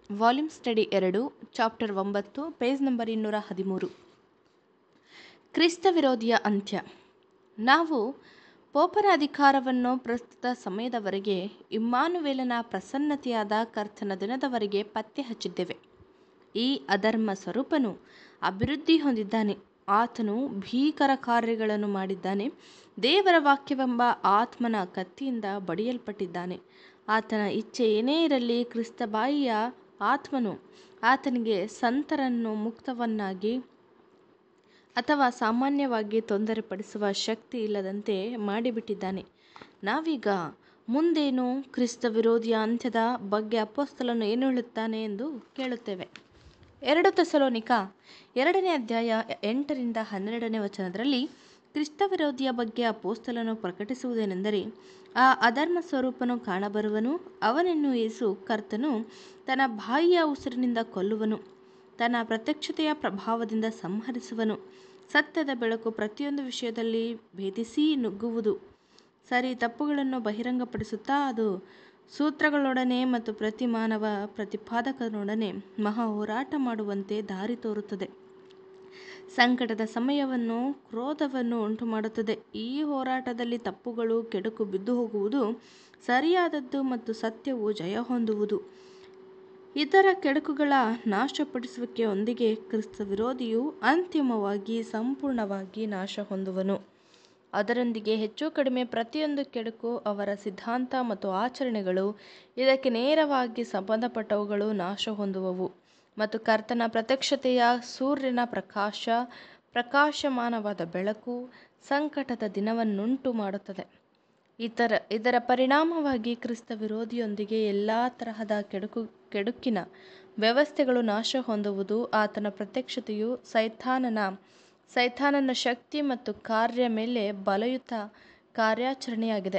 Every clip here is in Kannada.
ವಾಲ್ಯೂಮ್ ಸ್ಟಡಿ ಎರಡು ಚಾಪ್ಟರ್ ಒಂಬತ್ತು ಪೇಜ್ ನಂಬರ್ ಇನ್ನೂರ ಹದಿಮೂರು ಕ್ರಿಸ್ತ ವಿರೋಧಿಯ ಅಂತ್ಯ ನಾವು ಪೋಪರ ಅಧಿಕಾರವನ್ನು ಪ್ರಸ್ತುತ ಸಮಯದವರೆಗೆ ಇಮ್ಮಾನುವೇಲನ ಪ್ರಸನ್ನತೆಯಾದ ಕರ್ತನ ದಿನದವರೆಗೆ ಪತ್ತೆ ಹಚ್ಚಿದ್ದೇವೆ ಈ ಅಧರ್ಮ ಸ್ವರೂಪನು ಅಭಿವೃದ್ಧಿ ಹೊಂದಿದ್ದಾನೆ ಆತನು ಭೀಕರ ಕಾರ್ಯಗಳನ್ನು ಮಾಡಿದ್ದಾನೆ ದೇವರ ವಾಕ್ಯವೆಂಬ ಆತ್ಮನ ಕತ್ತಿಯಿಂದ ಬಡಿಯಲ್ಪಟ್ಟಿದ್ದಾನೆ ಆತನ ಇಚ್ಛೆ ಏನೇ ಇರಲಿ ಕ್ರಿಸ್ತ ಬಾಯಿಯ ಆತ್ಮನು ಆತನಿಗೆ ಸಂತರನ್ನು ಮುಕ್ತವನ್ನಾಗಿ ಅಥವಾ ಸಾಮಾನ್ಯವಾಗಿ ತೊಂದರೆಪಡಿಸುವ ಶಕ್ತಿ ಇಲ್ಲದಂತೆ ಮಾಡಿಬಿಟ್ಟಿದ್ದಾನೆ ನಾವೀಗ ಮುಂದೇನು ಕ್ರಿಸ್ತ ವಿರೋಧಿಯ ಅಂತ್ಯದ ಬಗ್ಗೆ ಅಪ್ಪಸ್ತಲನು ಏನು ಹೇಳುತ್ತಾನೆ ಎಂದು ಕೇಳುತ್ತೇವೆ ಎರಡು ತೆಸಲೋನಿಕ ಎರಡನೇ ಅಧ್ಯಾಯ ಎಂಟರಿಂದ ಹನ್ನೆರಡನೇ ವಚನದಲ್ಲಿ ಕ್ರಿಸ್ತ ವಿರೋಧಿಯ ಬಗ್ಗೆ ಅಪೋಸ್ತಲನು ಪ್ರಕಟಿಸುವುದೇನೆಂದರೆ ಆ ಅಧರ್ಮ ಸ್ವರೂಪನು ಕಾಣಬರುವನು ಅವನನ್ನು ಯೇಸು ಕರ್ತನು ತನ್ನ ಬಾಯಿಯ ಉಸಿರಿನಿಂದ ಕೊಲ್ಲುವನು ತನ್ನ ಪ್ರತ್ಯಕ್ಷತೆಯ ಪ್ರಭಾವದಿಂದ ಸಂಹರಿಸುವನು ಸತ್ಯದ ಬೆಳಕು ಪ್ರತಿಯೊಂದು ವಿಷಯದಲ್ಲಿ ಭೇದಿಸಿ ನುಗ್ಗುವುದು ಸರಿ ತಪ್ಪುಗಳನ್ನು ಬಹಿರಂಗಪಡಿಸುತ್ತಾ ಅದು ಸೂತ್ರಗಳೊಡನೆ ಮತ್ತು ಪ್ರತಿ ಮಾನವ ಪ್ರತಿಪಾದಕನೊಡನೆ ಮಹಾ ಹೋರಾಟ ಮಾಡುವಂತೆ ದಾರಿ ತೋರುತ್ತದೆ ಸಂಕಟದ ಸಮಯವನ್ನು ಕ್ರೋಧವನ್ನು ಉಂಟು ಮಾಡುತ್ತದೆ ಈ ಹೋರಾಟದಲ್ಲಿ ತಪ್ಪುಗಳು ಕೆಡುಕು ಬಿದ್ದು ಹೋಗುವುದು ಸರಿಯಾದದ್ದು ಮತ್ತು ಸತ್ಯವು ಜಯ ಹೊಂದುವುದು ಇತರ ಕೆಡುಕುಗಳ ನಾಶಪಡಿಸುವಿಕೆಯೊಂದಿಗೆ ಕ್ರಿಸ್ತ ವಿರೋಧಿಯು ಅಂತಿಮವಾಗಿ ಸಂಪೂರ್ಣವಾಗಿ ನಾಶ ಹೊಂದುವನು ಅದರೊಂದಿಗೆ ಹೆಚ್ಚು ಕಡಿಮೆ ಪ್ರತಿಯೊಂದು ಕೆಡುಕು ಅವರ ಸಿದ್ಧಾಂತ ಮತ್ತು ಆಚರಣೆಗಳು ಇದಕ್ಕೆ ನೇರವಾಗಿ ಸಂಬಂಧಪಟ್ಟವುಗಳು ನಾಶ ಹೊಂದುವವು ಮತ್ತು ಕರ್ತನ ಪ್ರತ್ಯಕ್ಷತೆಯ ಸೂರ್ಯನ ಪ್ರಕಾಶ ಪ್ರಕಾಶಮಾನವಾದ ಬೆಳಕು ಸಂಕಟದ ದಿನವನ್ನುಂಟು ಮಾಡುತ್ತದೆ ಇತರ ಇದರ ಪರಿಣಾಮವಾಗಿ ಕ್ರಿಸ್ತ ವಿರೋಧಿಯೊಂದಿಗೆ ಎಲ್ಲ ತರಹದ ಕೆಡುಕು ಕೆಡುಕಿನ ವ್ಯವಸ್ಥೆಗಳು ನಾಶ ಹೊಂದುವುದು ಆತನ ಪ್ರತ್ಯಕ್ಷತೆಯು ಸೈತಾನನ ಸೈತಾನನ ಶಕ್ತಿ ಮತ್ತು ಕಾರ್ಯ ಮೇಲೆ ಬಲಯುತ ಕಾರ್ಯಾಚರಣೆಯಾಗಿದೆ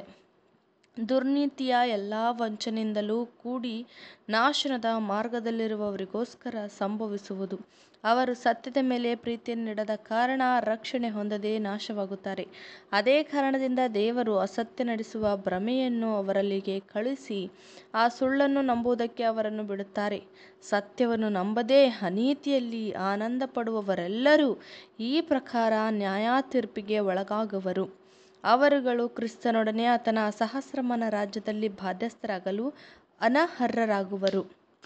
ದುರ್ನೀತಿಯ ಎಲ್ಲ ವಂಚನೆಯಿಂದಲೂ ಕೂಡಿ ನಾಶನದ ಮಾರ್ಗದಲ್ಲಿರುವವರಿಗೋಸ್ಕರ ಸಂಭವಿಸುವುದು ಅವರು ಸತ್ಯದ ಮೇಲೆ ಪ್ರೀತಿಯನ್ನಿಡದ ಕಾರಣ ರಕ್ಷಣೆ ಹೊಂದದೆ ನಾಶವಾಗುತ್ತಾರೆ ಅದೇ ಕಾರಣದಿಂದ ದೇವರು ಅಸತ್ಯ ನಡೆಸುವ ಭ್ರಮೆಯನ್ನು ಅವರಲ್ಲಿಗೆ ಕಳುಹಿಸಿ ಆ ಸುಳ್ಳನ್ನು ನಂಬುವುದಕ್ಕೆ ಅವರನ್ನು ಬಿಡುತ್ತಾರೆ ಸತ್ಯವನ್ನು ನಂಬದೇ ಅನೀತಿಯಲ್ಲಿ ಆನಂದ ಪಡುವವರೆಲ್ಲರೂ ಈ ಪ್ರಕಾರ ನ್ಯಾಯತೀರ್ಪಿಗೆ ಒಳಗಾಗುವರು ಅವರುಗಳು ಕ್ರಿಸ್ತನೊಡನೆ ಆತನ ಸಹಸ್ರಮಾನ ರಾಜ್ಯದಲ್ಲಿ ಬಾಧ್ಯಸ್ಥರಾಗಲು ಅನರ್ಹರಾಗುವರು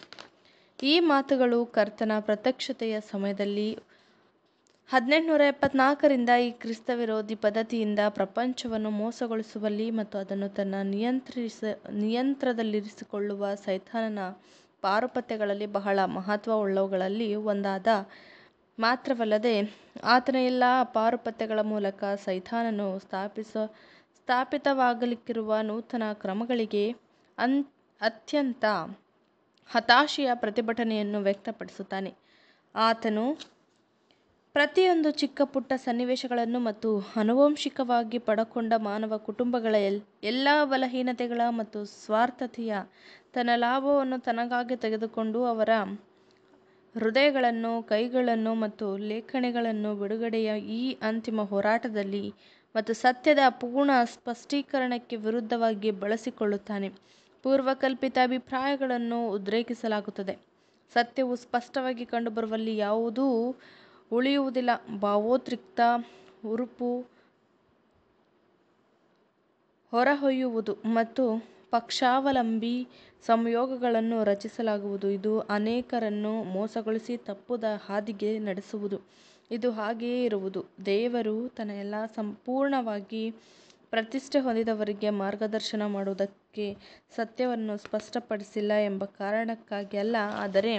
ಈ ಮಾತುಗಳು ಕರ್ತನ ಪ್ರತ್ಯಕ್ಷತೆಯ ಸಮಯದಲ್ಲಿ ಹದಿನೆಂಟುನೂರ ಎಪ್ಪತ್ನಾಲ್ಕರಿಂದ ಈ ಕ್ರಿಸ್ತ ವಿರೋಧಿ ಪದ್ಧತಿಯಿಂದ ಪ್ರಪಂಚವನ್ನು ಮೋಸಗೊಳಿಸುವಲ್ಲಿ ಮತ್ತು ಅದನ್ನು ತನ್ನ ನಿಯಂತ್ರಿಸ ನಿಯಂತ್ರದಲ್ಲಿರಿಸಿಕೊಳ್ಳುವ ಸೈತಾನನ ಪಾರುಪತ್ಯಗಳಲ್ಲಿ ಬಹಳ ಮಹತ್ವವುಳ್ಳವುಗಳಲ್ಲಿ ಒಂದಾದ ಮಾತ್ರವಲ್ಲದೆ ಆತನ ಎಲ್ಲ ಪಾರುಪತ್ಯಗಳ ಮೂಲಕ ಸೈತಾನನು ಸ್ಥಾಪಿಸ ಸ್ಥಾಪಿತವಾಗಲಿಕ್ಕಿರುವ ನೂತನ ಕ್ರಮಗಳಿಗೆ ಅನ್ ಅತ್ಯಂತ ಹತಾಶೆಯ ಪ್ರತಿಭಟನೆಯನ್ನು ವ್ಯಕ್ತಪಡಿಸುತ್ತಾನೆ ಆತನು ಪ್ರತಿಯೊಂದು ಚಿಕ್ಕ ಪುಟ್ಟ ಸನ್ನಿವೇಶಗಳನ್ನು ಮತ್ತು ಆನುವಂಶಿಕವಾಗಿ ಪಡಕೊಂಡ ಮಾನವ ಕುಟುಂಬಗಳ ಎಲ್ ಎಲ್ಲ ಬಲಹೀನತೆಗಳ ಮತ್ತು ಸ್ವಾರ್ಥತೆಯ ತನ್ನ ಲಾಭವನ್ನು ತನಗಾಗಿ ತೆಗೆದುಕೊಂಡು ಅವರ ಹೃದಯಗಳನ್ನು ಕೈಗಳನ್ನು ಮತ್ತು ಲೇಖಣಿಗಳನ್ನು ಬಿಡುಗಡೆಯ ಈ ಅಂತಿಮ ಹೋರಾಟದಲ್ಲಿ ಮತ್ತು ಸತ್ಯದ ಪೂರ್ಣ ಸ್ಪಷ್ಟೀಕರಣಕ್ಕೆ ವಿರುದ್ಧವಾಗಿ ಬಳಸಿಕೊಳ್ಳುತ್ತಾನೆ ಪೂರ್ವಕಲ್ಪಿತ ಅಭಿಪ್ರಾಯಗಳನ್ನು ಉದ್ರೇಕಿಸಲಾಗುತ್ತದೆ ಸತ್ಯವು ಸ್ಪಷ್ಟವಾಗಿ ಕಂಡುಬರುವಲ್ಲಿ ಯಾವುದೂ ಉಳಿಯುವುದಿಲ್ಲ ಭಾವೋದ್ರಿಕ್ತ ಹುರುಪು ಹೊರಹೊಯ್ಯುವುದು ಮತ್ತು ಪಕ್ಷಾವಲಂಬಿ ಸಂಯೋಗಗಳನ್ನು ರಚಿಸಲಾಗುವುದು ಇದು ಅನೇಕರನ್ನು ಮೋಸಗೊಳಿಸಿ ತಪ್ಪುದ ಹಾದಿಗೆ ನಡೆಸುವುದು ಇದು ಹಾಗೆಯೇ ಇರುವುದು ದೇವರು ತನ್ನ ಎಲ್ಲ ಸಂಪೂರ್ಣವಾಗಿ ಪ್ರತಿಷ್ಠೆ ಹೊಂದಿದವರಿಗೆ ಮಾರ್ಗದರ್ಶನ ಮಾಡುವುದಕ್ಕೆ ಸತ್ಯವನ್ನು ಸ್ಪಷ್ಟಪಡಿಸಿಲ್ಲ ಎಂಬ ಕಾರಣಕ್ಕಾಗಿ ಅಲ್ಲ ಆದರೆ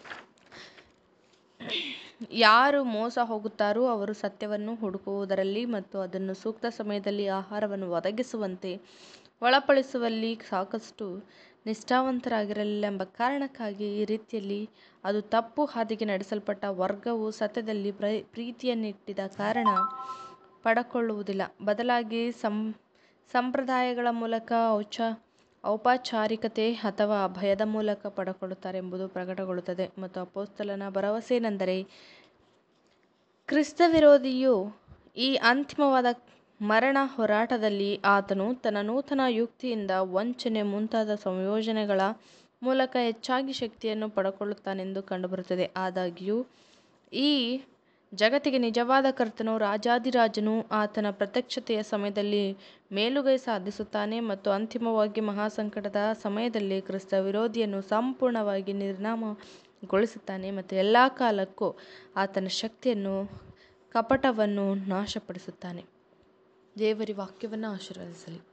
ಯಾರು ಮೋಸ ಹೋಗುತ್ತಾರೋ ಅವರು ಸತ್ಯವನ್ನು ಹುಡುಕುವುದರಲ್ಲಿ ಮತ್ತು ಅದನ್ನು ಸೂಕ್ತ ಸಮಯದಲ್ಲಿ ಆಹಾರವನ್ನು ಒದಗಿಸುವಂತೆ ಒಳಪಡಿಸುವಲ್ಲಿ ಸಾಕಷ್ಟು ನಿಷ್ಠಾವಂತರಾಗಿರಲಿಲ್ಲ ಎಂಬ ಕಾರಣಕ್ಕಾಗಿ ಈ ರೀತಿಯಲ್ಲಿ ಅದು ತಪ್ಪು ಹಾದಿಗೆ ನಡೆಸಲ್ಪಟ್ಟ ವರ್ಗವು ಸತ್ಯದಲ್ಲಿ ಪ್ರೀತಿಯನ್ನಿಟ್ಟಿದ ಕಾರಣ ಪಡಕೊಳ್ಳುವುದಿಲ್ಲ ಬದಲಾಗಿ ಸಂ ಸಂಪ್ರದಾಯಗಳ ಮೂಲಕ ಔಚ ಔಪಚಾರಿಕತೆ ಅಥವಾ ಭಯದ ಮೂಲಕ ಪಡಕೊಳ್ಳುತ್ತಾರೆ ಎಂಬುದು ಪ್ರಕಟಗೊಳ್ಳುತ್ತದೆ ಮತ್ತು ಅಪೋಸ್ತಲನ ಭರವಸೆಯೇನೆಂದರೆ ಕ್ರಿಸ್ತ ವಿರೋಧಿಯು ಈ ಅಂತಿಮವಾದ ಮರಣ ಹೋರಾಟದಲ್ಲಿ ಆತನು ತನ್ನ ನೂತನ ಯುಕ್ತಿಯಿಂದ ವಂಚನೆ ಮುಂತಾದ ಸಂಯೋಜನೆಗಳ ಮೂಲಕ ಹೆಚ್ಚಾಗಿ ಶಕ್ತಿಯನ್ನು ಪಡೆದುಕೊಳ್ಳುತ್ತಾನೆಂದು ಕಂಡುಬರುತ್ತದೆ ಆದಾಗ್ಯೂ ಈ ಜಗತ್ತಿಗೆ ನಿಜವಾದ ಕರ್ತನು ರಾಜಾಧಿರಾಜನು ಆತನ ಪ್ರತ್ಯಕ್ಷತೆಯ ಸಮಯದಲ್ಲಿ ಮೇಲುಗೈ ಸಾಧಿಸುತ್ತಾನೆ ಮತ್ತು ಅಂತಿಮವಾಗಿ ಮಹಾಸಂಕಟದ ಸಮಯದಲ್ಲಿ ಕ್ರಿಸ್ತ ವಿರೋಧಿಯನ್ನು ಸಂಪೂರ್ಣವಾಗಿ ನಿರ್ನಾಮಗೊಳಿಸುತ್ತಾನೆ ಮತ್ತು ಎಲ್ಲಾ ಕಾಲಕ್ಕೂ ಆತನ ಶಕ್ತಿಯನ್ನು ಕಪಟವನ್ನು ನಾಶಪಡಿಸುತ್ತಾನೆ ದೇವರ ವಾಕ್ಯವನ್ನು ಆಶೀರ್ವದಿಸಲಿ